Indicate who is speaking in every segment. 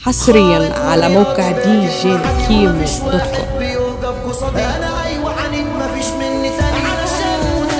Speaker 1: حصريا على موقع دي جي كيمو دوت كوم
Speaker 2: بيوقف قصادي انا ايوه عنيد مفيش مني تاني علشان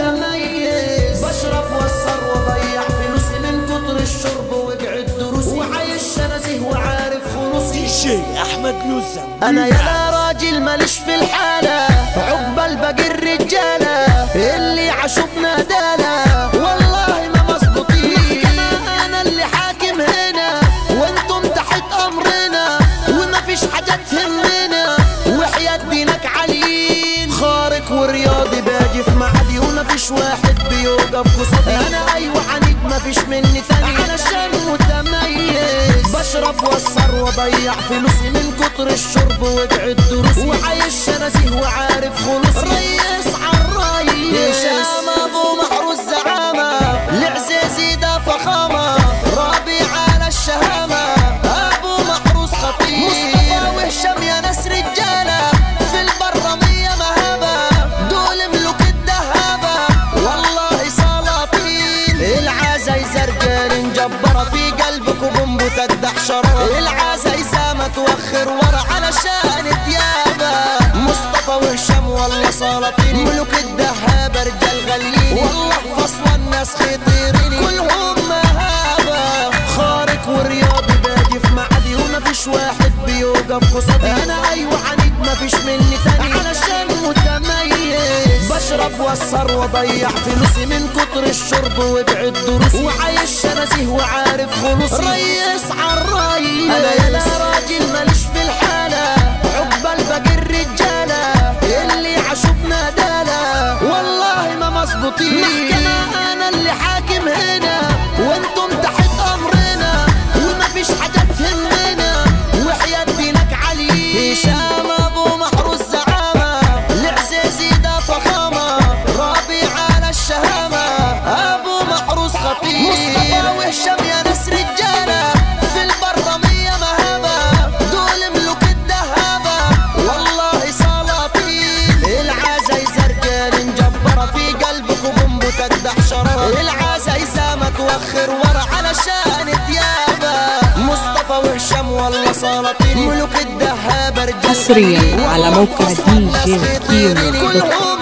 Speaker 2: متميز بشرب واسهر واضيع فلوسي من كتر الشرب وقعد دروسي وعايش شنزه وعارف خلوصي
Speaker 3: شي احمد نزم
Speaker 2: انا يا راجل ماليش في الحالة عقبال باقي الرجالة اللي عاشوا بنادالة والله ما مظبوطين انا اللي حاكم هنا وانتم تحت امرنا وما فيش حاجة تهمنا وحياة دينك عليين خارق ورياضي باجي في معدي وما فيش واحد بيوقف قصادي انا ايوه عنيد ما فيش مني تاني علشان متميز بشرب واسهر واضيع فلوسي من كتر الشرب وقعد دروسي وعايش شنزه وعارف خلوصي ريس عالريس هشام ابو محروس زعامة لعزيزي ده فخامة رابي على الشهامة ابو محروس خطير مصطفى وهشام يا ناس رجالة في البر مية مهابة دول ملوك الدهابة والله سلاطين العزاي زرقان جبرة في قلبك وبومبو تدح شرارة العزاي ما توخر ورا علشان ديابة مصطفى وهشام والله سلاطين ملوك الدهابة رجال غاليين والله فصل الناس خطيرين كلهم مهابة خارق ورياضي باجي في معدي وما فيش واحد بيوقف قصادي انا ايوه عنيد ما فيش مني تاني علشان متميز بشرب واسهر واضيع فلوسي من كتر الشرب وابعد دروسي وعايش شنزه وعارف خلوصي ريس عالريس انا يا راجل ماليش في الحالة عقبال باقي الرجالة اللي عاشوا بنادالة والله ما مظبوطين محكمة انا اللي حاكم هنا وانتم تحت امرنا وما فيش حاجة تهمنا وحياة دينك علي هشام ابو محروس زعامة لعزيزي ده فخامة رابي على الشهامة ابو محروس خطير مصطفى وهشام يا ناس رجالة في البر مية مهابة دول ملوك الدهابة والله سلاطين العزاي زرقان جبرة في قلبك وبومبو تدح شرارة العزاي ما توخر ورا علشان ديابة مصطفى وهشام والله سلاطين ملوك الدهابة رجال
Speaker 1: حصرياً
Speaker 2: غنيين
Speaker 1: على
Speaker 2: والله
Speaker 1: موقع
Speaker 2: فصل
Speaker 1: دي جي
Speaker 2: الناس
Speaker 1: كيمو
Speaker 2: خطيرين.
Speaker 1: دوت كوم.
Speaker 2: كلهم